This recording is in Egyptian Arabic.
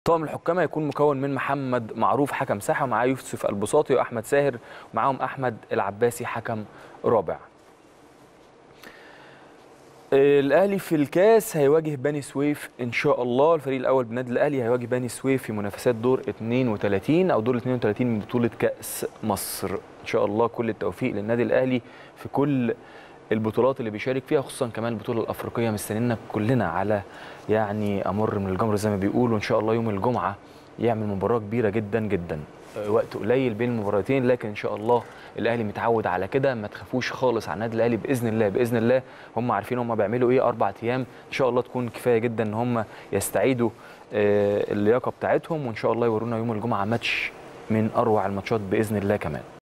طاقم الحكام هيكون مكون من محمد معروف حكم ساحه ومعاه يوسف البساطي واحمد ساهر ومعاهم احمد العباسي حكم رابع الاهلي في الكاس هيواجه بني سويف ان شاء الله الفريق الاول بالنادي الاهلي هيواجه بني سويف في منافسات دور 32 او دور 32 من بطوله كاس مصر ان شاء الله كل التوفيق للنادي الاهلي في كل البطولات اللي بيشارك فيها خصوصا كمان البطوله الافريقيه مستنينا كلنا على يعني امر من الجمر زي ما بيقولوا ان شاء الله يوم الجمعه يعمل مباراه كبيره جدا جدا وقت قليل بين المباراتين لكن ان شاء الله الاهلي متعود على كده ما تخافوش خالص على النادي الاهلي باذن الله باذن الله هم عارفين هم بيعملوا ايه اربع ايام ان شاء الله تكون كفايه جدا ان هم يستعيدوا اللياقه بتاعتهم وان شاء الله يورونا يوم الجمعه ماتش من اروع الماتشات باذن الله كمان